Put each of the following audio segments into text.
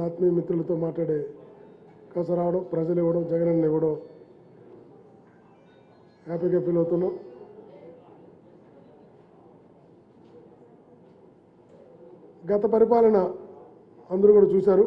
ఆత్మీయ మిత్రులతో మాట్లాడే కాస్త రావడం ప్రజలు ఇవ్వడం జగనన్న ఇవ్వడం హ్యాపీగా ఫీల్ అవుతున్నాం గత పరిపాలన అందరూ కూడా చూశారు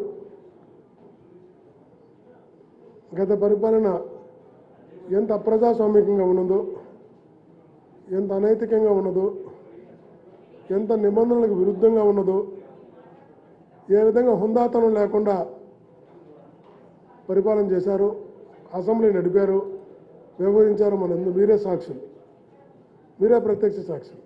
గత పరిపాలన ఎంత అప్రజాస్వామికంగా ఉన్నదో ఎంత అనైతికంగా ఉన్నదో ఎంత నిబంధనలకు విరుద్ధంగా ఉన్నదో ఏ విధంగా హుందాతనం లేకుండా పరిపాలన చేశారు అసెంబ్లీ నడిపారు వ్యవహరించారు మన మీరే సాక్షులు మీరే ప్రత్యక్ష సాక్షులు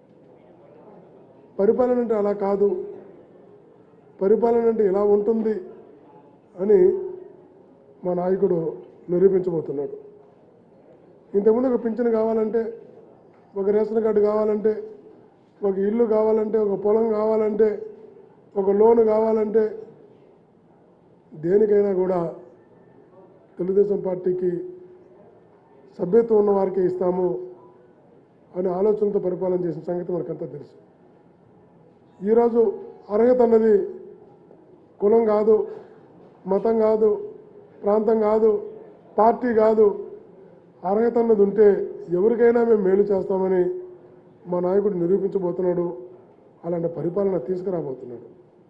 పరిపాలన అంటే అలా కాదు పరిపాలన అంటే ఇలా ఉంటుంది అని మా నాయకుడు నిరూపించబోతున్నాడు ఇంతకుముందు ఒక పింఛన్ కావాలంటే ఒక రేషన్ కార్డు కావాలంటే ఒక ఇల్లు కావాలంటే ఒక పొలం కావాలంటే ఒక లోను కావాలంటే దేనికైనా కూడా తెలుగుదేశం పార్టీకి సభ్యత్వం ఉన్న వారికి ఇస్తాము అనే ఆలోచనతో పరిపాలన చేసిన సంగతి మనకంతా తెలుసు ఈరోజు అర్హత అన్నది కులం కాదు మతం కాదు ప్రాంతం కాదు పార్టీ కాదు అర్హత అన్నది ఉంటే ఎవరికైనా మేము మేలు చేస్తామని మా నాయకుడు నిరూపించబోతున్నాడు అలాంటి పరిపాలన తీసుకురాబోతున్నాడు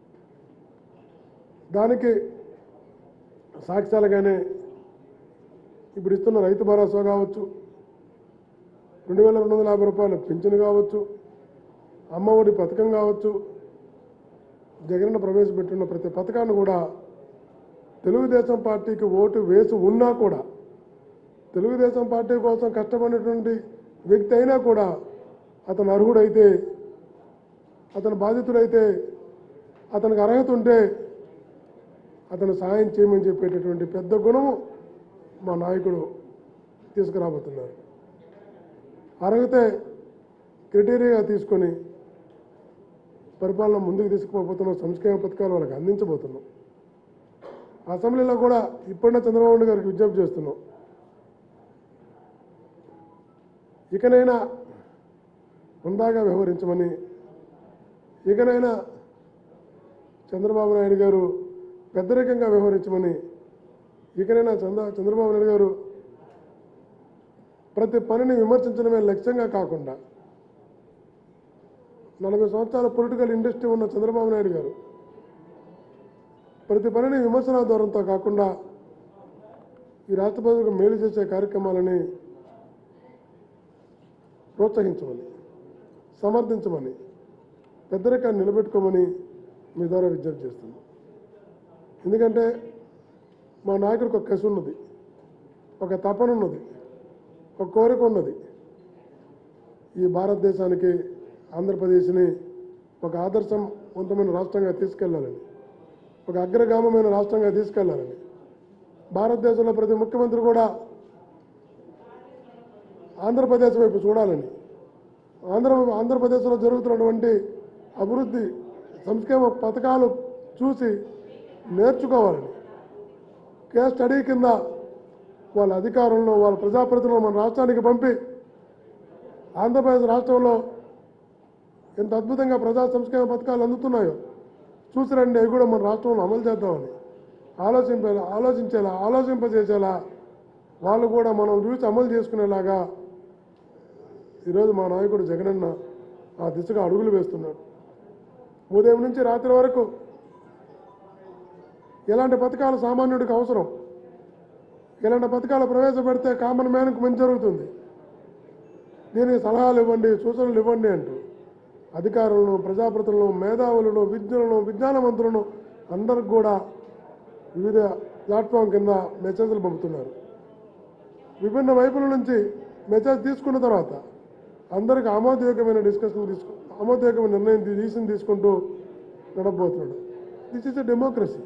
దానికి సాక్ష్యాలుగానే ఇప్పుడు ఇస్తున్న రైతు భరోసా కావచ్చు రెండు వేల రెండు వందల యాభై రూపాయల పింఛను కావచ్చు అమ్మఒడి పథకం కావచ్చు జగనన్న ప్రవేశపెట్టిన ప్రతి పథకాన్ని కూడా తెలుగుదేశం పార్టీకి ఓటు వేసి ఉన్నా కూడా తెలుగుదేశం పార్టీ కోసం కష్టపడినటువంటి వ్యక్తి అయినా కూడా అతను అర్హుడైతే అతను బాధితుడైతే అతనికి అర్హత ఉంటే అతను సాయం చేయమని చెప్పేటటువంటి పెద్ద గుణము మా నాయకుడు తీసుకురాబోతున్నారు అర్హతే క్రైటీరియా తీసుకొని పరిపాలన ముందుకు తీసుకుపోతున్నాం సంక్షేమ పథకాలు వాళ్ళకి అందించబోతున్నాం అసెంబ్లీలో కూడా ఇప్పుడున్న చంద్రబాబు నాయుడు గారికి విజ్ఞప్తి చేస్తున్నాం ఇకనైనా హుందాగా వ్యవహరించమని ఇకనైనా చంద్రబాబు నాయుడు గారు పెద్దరికంగా వ్యవహరించమని ఇకనైనా చంద్ర చంద్రబాబు నాయుడు గారు ప్రతి పనిని విమర్శించడమే లక్ష్యంగా కాకుండా నలభై సంవత్సరాల పొలిటికల్ ఇండస్ట్రీ ఉన్న చంద్రబాబు నాయుడు గారు ప్రతి పనిని విమర్శన దూరంతో కాకుండా ఈ రాష్ట్ర ప్రజలకు మేలు చేసే కార్యక్రమాలని ప్రోత్సహించమని సమర్థించమని పెద్దరికాన్ని నిలబెట్టుకోమని మీ ద్వారా విజ్ఞప్తి చేస్తున్నాం ఎందుకంటే మా నాయకుడికి ఒక కసి ఉన్నది ఒక తపన ఉన్నది ఒక కోరిక ఉన్నది ఈ భారతదేశానికి ఆంధ్రప్రదేశ్ని ఒక ఆదర్శవంతమైన రాష్ట్రంగా తీసుకెళ్లాలని ఒక అగ్రగామమైన రాష్ట్రంగా తీసుకెళ్లాలని భారతదేశంలో ప్రతి ముఖ్యమంత్రి కూడా ఆంధ్రప్రదేశ్ వైపు చూడాలని ఆంధ్ర ఆంధ్రప్రదేశ్లో జరుగుతున్నటువంటి అభివృద్ధి సంక్షేమ పథకాలు చూసి నేర్చుకోవాలని కేస్ స్టడీ కింద వాళ్ళ అధికారంలో వాళ్ళ ప్రజాప్రతినిధులు మన రాష్ట్రానికి పంపి ఆంధ్రప్రదేశ్ రాష్ట్రంలో ఎంత అద్భుతంగా ప్రజా సంక్షేమ పథకాలు అందుతున్నాయో చూసి రండి అవి కూడా మన రాష్ట్రంలో అమలు చేద్దామని ఆలోచింపేలా ఆలోచించేలా ఆలోచింపజేసేలా వాళ్ళు కూడా మనం చూసి అమలు చేసుకునేలాగా ఈరోజు మా నాయకుడు జగనన్న ఆ దిశగా అడుగులు వేస్తున్నాడు ఉదయం నుంచి రాత్రి వరకు ఎలాంటి పథకాలు సామాన్యుడికి అవసరం ఇలాంటి పథకాలు ప్రవేశపెడితే కామన్ మ్యాన్కి మంచి జరుగుతుంది దీనికి సలహాలు ఇవ్వండి సూచనలు ఇవ్వండి అంటూ అధికారులను ప్రజాప్రతినిధులను మేధావులను విద్యులను విజ్ఞానవంతులను అందరికి కూడా వివిధ ప్లాట్ఫామ్ కింద మెసేజ్లు పంపుతున్నారు విభిన్న వైపుల నుంచి మెసేజ్ తీసుకున్న తర్వాత అందరికి ఆమోదయోగ్యమైన డిస్కషన్ తీసుకు ఆమోదయోగ్యమైన నిర్ణయం తీసిన తీసుకుంటూ నడపబోతున్నాడు దిస్ ఇస్ ఎ డెమోక్రసీ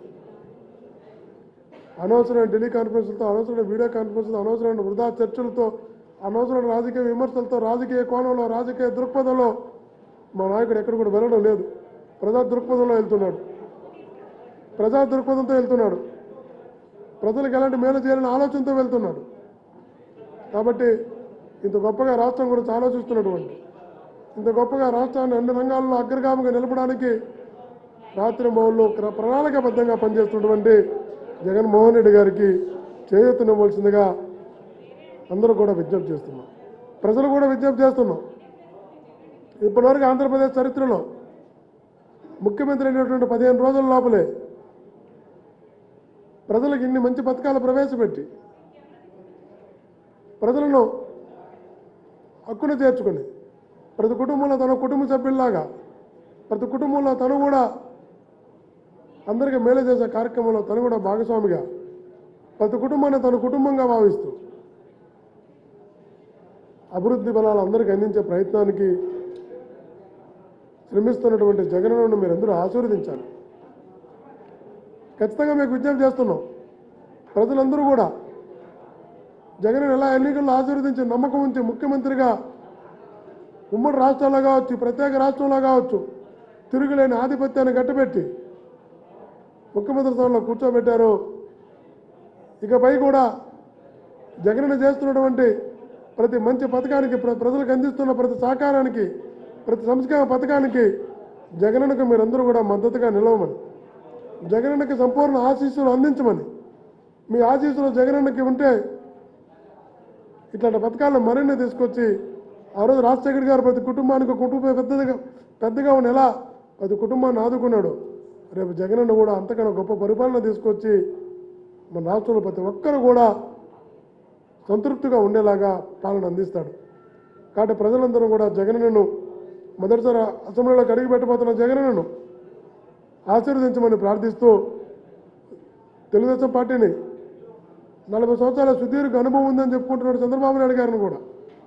అనవసరమైన టెలికాన్ఫరెన్స్లతో అనవసరమైన వీడియో కాన్ఫరెన్స్లతో అనవసరమైన వృధా చర్చలతో అనవసరమైన రాజకీయ విమర్శలతో రాజకీయ కోణంలో రాజకీయ దృక్పథంలో మా నాయకుడు ఎక్కడ కూడా వెళ్ళడం లేదు ప్రజా దృక్పథంలో వెళ్తున్నాడు ప్రజా దృక్పథంతో వెళ్తున్నాడు ప్రజలకు ఎలాంటి మేలు చేయాలని ఆలోచనతో వెళ్తున్నాడు కాబట్టి ఇంత గొప్పగా రాష్ట్రం గురించి ఆలోచిస్తున్నటువంటి ఇంత గొప్పగా రాష్ట్రాన్ని అన్ని రంగాల్లో అగ్రగామిగా నిలపడానికి రాత్రి మౌళ్ళు ప్రణాళికాబద్ధంగా పనిచేస్తున్నటువంటి జగన్మోహన్ రెడ్డి గారికి చేయూతనివ్వాల్సిందిగా అందరూ కూడా విజ్ఞప్తి చేస్తున్నాం ప్రజలు కూడా విజ్ఞప్తి చేస్తున్నాం ఇప్పటివరకు ఆంధ్రప్రదేశ్ చరిత్రలో ముఖ్యమంత్రి అయినటువంటి పదిహేను రోజుల లోపలే ప్రజలకు ఇన్ని మంచి పథకాలు ప్రవేశపెట్టి ప్రజలను హక్కును చేర్చుకుని ప్రతి కుటుంబంలో తన కుటుంబ సభ్యుల్లాగా ప్రతి కుటుంబంలో తను కూడా అందరికీ మేలు చేసే కార్యక్రమంలో తను కూడా భాగస్వామిగా ప్రతి కుటుంబాన్ని తన కుటుంబంగా భావిస్తూ అభివృద్ధి బలాలు అందరికీ అందించే ప్రయత్నానికి శ్రమిస్తున్నటువంటి జగనన్నను మీరందరూ ఆశీర్వదించాలి ఖచ్చితంగా మీకు విజ్ఞప్తి చేస్తున్నాం ప్రజలందరూ కూడా జగన్ ఎలా ఎన్నికల్లో ఆశీర్వదించి నమ్మకం ఉంచి ముఖ్యమంత్రిగా ఉమ్మడి రాష్ట్రాల్లో కావచ్చు ఈ ప్రత్యేక రాష్ట్రంలో కావచ్చు తిరుగులేని ఆధిపత్యాన్ని గట్టబెట్టి ముఖ్యమంత్రి స్థానంలో కూర్చోబెట్టారు ఇకపై కూడా జగన్ చేస్తున్నటువంటి ప్రతి మంచి పథకానికి ప్ర- ప్రజలకు అందిస్తున్న ప్రతి సహకారానికి ప్రతి సంస్కార పథకానికి జగనన్నకు మీరందరూ కూడా మద్దతుగా నిలవమని జగనన్నకి సంపూర్ణ ఆశీస్సులు అందించమని మీ ఆశీస్సులు జగనన్నకి ఉంటే ఇట్లాంటి పథకాలను మరిన్ని తీసుకొచ్చి ఆ రోజు రాజశేఖర్ గారు ప్రతి కుటుంబానికి ఒక కుటుంబం పెద్దదిగా పెద్దగా ఉన్న ఎలా ప్రతి కుటుంబాన్ని ఆదుకున్నాడు రేపు జగనన్న కూడా అంతకన్నా గొప్ప పరిపాలన తీసుకొచ్చి మన రాష్ట్రంలో ప్రతి ఒక్కరు కూడా సంతృప్తిగా ఉండేలాగా పాలన అందిస్తాడు కాబట్టి ప్రజలందరూ కూడా జగనన్నను మొదటిసారి అసెంబ్లీలోకి అడిగి పెట్టబోతున్న జగనన్నను ఆశీర్వదించమని ప్రార్థిస్తూ తెలుగుదేశం పార్టీని నలభై సంవత్సరాల సుదీర్ఘ అనుభవం ఉందని చెప్పుకుంటున్నాడు చంద్రబాబు నాయుడు గారిని కూడా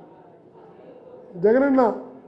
జగనన్న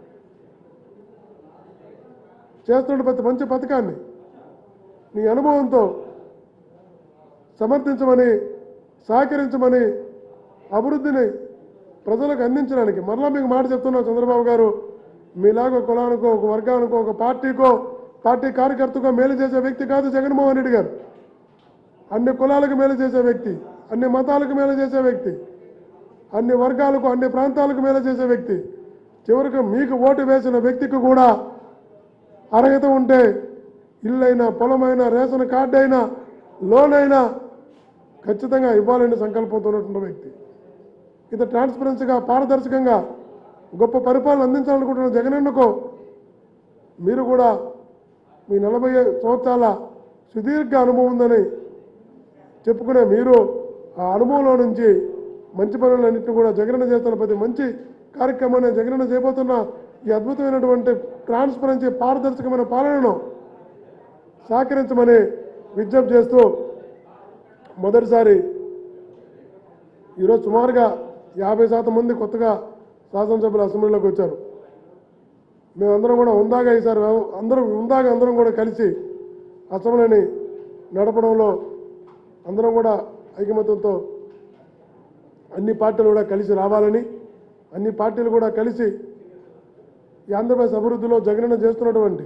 చేస్తున్న ప్రతి మంచి పథకాన్ని నీ అనుభవంతో సమర్థించమని సహకరించమని అభివృద్ధిని ప్రజలకు అందించడానికి మరలా మీకు మాట చెప్తున్నా చంద్రబాబు గారు మీలాగా ఒక కులానికో ఒక వర్గానికో ఒక పార్టీకో పార్టీ కార్యకర్తకో మేలు చేసే వ్యక్తి కాదు జగన్మోహన్ రెడ్డి గారు అన్ని కులాలకు మేలు చేసే వ్యక్తి అన్ని మతాలకు మేలు చేసే వ్యక్తి అన్ని వర్గాలకు అన్ని ప్రాంతాలకు మేలు చేసే వ్యక్తి చివరికి మీకు ఓటు వేసిన వ్యక్తికి కూడా అర్హత ఉంటే ఇల్లైనా పొలమైనా రేషన్ కార్డు అయినా లోన్ అయినా ఖచ్చితంగా ఇవ్వాలని సంకల్పంతో ఉన్నటువంటి వ్యక్తి ఇంత ట్రాన్స్పరెన్సీగా పారదర్శకంగా గొప్ప పరిపాలన అందించాలనుకుంటున్న జగనన్నకు మీరు కూడా మీ నలభై సంవత్సరాల సుదీర్ఘ అనుభవం ఉందని చెప్పుకునే మీరు ఆ అనుభవంలో నుంచి మంచి పనులన్నింటినీ కూడా జగనన్న చేస్తున్న ప్రతి మంచి కార్యక్రమాన్ని జగనన్న చేయబోతున్న ఈ అద్భుతమైనటువంటి ట్రాన్స్పరెన్సీ పారదర్శకమైన పాలనను సహకరించమని విజ్ఞప్తి చేస్తూ మొదటిసారి ఈరోజు సుమారుగా యాభై శాతం మంది కొత్తగా శాసనసభ్యులు అసెంబ్లీలోకి వచ్చారు మేమందరం కూడా ఉందాగా ఈసారి వ్యవ- అందరం ఉందాగా అందరం కూడా కలిసి అసెంబ్లీని నడపడంలో అందరం కూడా ఐకమత్యంతో అన్ని పార్టీలు కూడా కలిసి రావాలని అన్ని పార్టీలు కూడా కలిసి ఈ ఆంధ్రప్రదేశ్ అభివృద్ధిలో జగనన్న చేస్తున్నటువంటి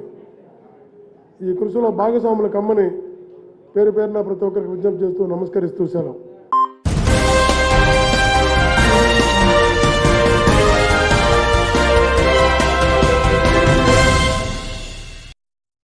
ఈ కృషిలో భాగస్వాములు కమ్మని పేరు పేరున ప్రతి ఒక్కరికి విజ్ఞప్తి చేస్తూ నమస్కరిస్తూ సెలవు